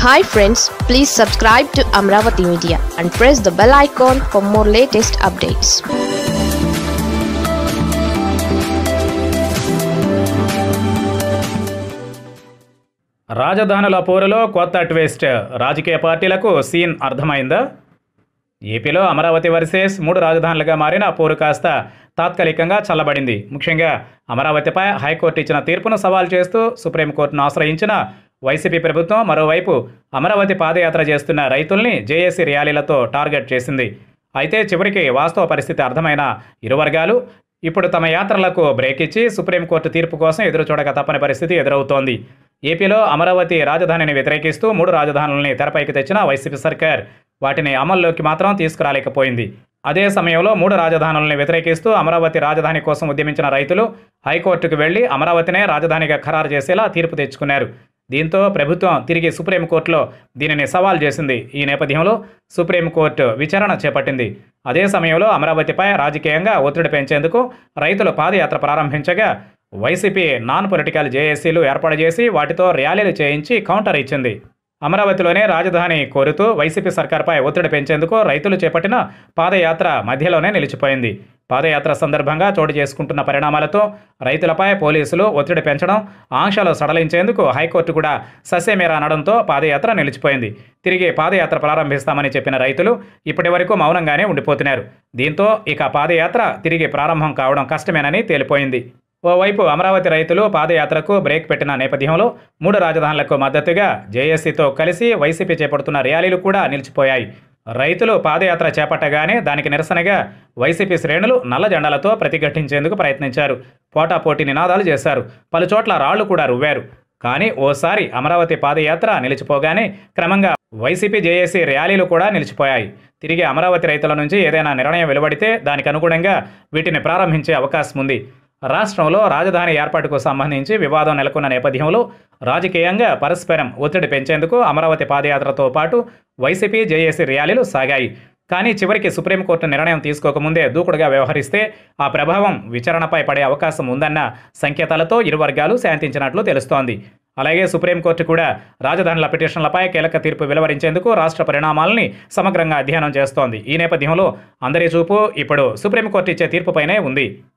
hi friends please subscribe to Amaravati media and press the bell icon for more latest updates రాజధానుల పోరులో కొత్త twist రాజకీయ పార్టీలకు scene అర్థమైందా ఏపీలో అమరావతి వర్సెస్ మూడు రాజధానులుగా మారిన పోరు కాస్త తాత్కాలికంగా చల్లబడింది ముఖ్యంగా అమరావతిపై హైకోర్టు ఇచ్చిన తీర్పును సవాల్ చేస్తూ సుప్రీంకోర్టును ఆశ్రయించిన వైసీపీ ప్రభుత్వం మరోవైపు అమరావతి పాదయాత్ర చేస్తున్న రైతుల్ని జేఏసీ ర్యాలీలతో టార్గెట్ చేసింది అయితే చివరికి వాస్తవ పరిస్థితి అర్థమైన ఇరు వర్గాలు ఇప్పుడు తమ యాత్రలకు బ్రేక్ ఇచ్చి సుప్రీంకోర్టు తీర్పు కోసం ఎదురు చూడక తప్పని పరిస్థితి ఎదురవుతోంది ఏపీలో అమరావతి రాజధానిని వ్యతిరేకిస్తూ మూడు రాజధానుల్ని తెరపైకి తెచ్చిన వైసీపీ సర్కార్ వాటిని అమల్లోకి మాత్రం తీసుకురాలేకపోయింది అదే సమయంలో మూడు రాజధానుల్ని వ్యతిరేకిస్తూ అమరావతి రాజధాని కోసం ఉద్యమించిన రైతులు హైకోర్టుకు వెళ్లి అమరావతినే రాజధానిగా ఖరారు చేసేలా తీర్పు తెచ్చుకున్నారు దీంతో ప్రభుత్వం తిరిగి సుప్రీంకోర్టులో దీనిని సవాల్ చేసింది ఈ నేపథ్యంలో సుప్రీంకోర్టు విచారణ చేపట్టింది అదే సమయంలో అమరావతిపై రాజకీయంగా ఒత్తిడి పెంచేందుకు రైతులు పాదయాత్ర ప్రారంభించగా వైసీపీ నాన్ పొలిటికల్ జేఏసీలు ఏర్పాటు చేసి వాటితో ర్యాలీలు చేయించి కౌంటర్ ఇచ్చింది అమరావతిలోనే రాజధాని కోరుతూ వైసీపీ సర్కార్పై ఒత్తిడి పెంచేందుకు రైతులు చేపట్టిన పాదయాత్ర మధ్యలోనే నిలిచిపోయింది పాదయాత్ర సందర్భంగా చోటు చేసుకుంటున్న పరిణామాలతో రైతులపై పోలీసులు ఒత్తిడి పెంచడం ఆంక్షలు సడలించేందుకు హైకోర్టు కూడా సస్యమేర అనడంతో పాదయాత్ర నిలిచిపోయింది తిరిగి పాదయాత్ర ప్రారంభిస్తామని చెప్పిన రైతులు ఇప్పటి వరకు మౌనంగానే ఉండిపోతున్నారు దీంతో ఇక పాదయాత్ర తిరిగి ప్రారంభం కావడం కష్టమేనని తేలిపోయింది ఓవైపు అమరావతి రైతులు పాదయాత్రకు బ్రేక్ పెట్టిన నేపథ్యంలో మూడు రాజధానులకు మద్దతుగా జేఏసీతో కలిసి వైసీపీ చేపడుతున్న ర్యాలీలు కూడా నిలిచిపోయాయి రైతులు పాదయాత్ర చేపట్టగానే దానికి నిరసనగా వైసీపీ శ్రేణులు నల్ల జెండాలతో ప్రతిఘటించేందుకు ప్రయత్నించారు పోటాపోటీ నినాదాలు చేశారు పలుచోట్ల రాళ్లు కూడా రువ్వారు కానీ ఓసారి అమరావతి పాదయాత్ర నిలిచిపోగానే క్రమంగా వైసీపీ జేఏసీ ర్యాలీలు కూడా నిలిచిపోయాయి తిరిగి అమరావతి రైతుల నుంచి ఏదైనా నిర్ణయం వెలువడితే దానికి అనుగుణంగా వీటిని ప్రారంభించే అవకాశం ఉంది రాష్ట్రంలో రాజధాని ఏర్పాటుకు సంబంధించి వివాదం నెలకొన్న నేపథ్యంలో రాజకీయంగా పరస్పరం ఒత్తిడి పెంచేందుకు అమరావతి పాదయాత్రతో పాటు వైసీపీ జేఏసీ ర్యాలీలు సాగాయి కానీ చివరికి సుప్రీంకోర్టు నిర్ణయం తీసుకోకముందే దూకుడుగా వ్యవహరిస్తే ఆ ప్రభావం విచారణపై పడే అవకాశం ఉందన్న సంకేతాలతో ఇరు వర్గాలు శాంతించినట్లు తెలుస్తోంది అలాగే సుప్రీంకోర్టు కూడా రాజధానుల పిటిషన్లపై కీలక తీర్పు వెలువరించేందుకు రాష్ట్ర పరిణామాలని సమగ్రంగా అధ్యయనం చేస్తోంది ఈ నేపథ్యంలో అందరి చూపు ఇప్పుడు సుప్రీంకోర్టు ఇచ్చే తీర్పుపైనే ఉంది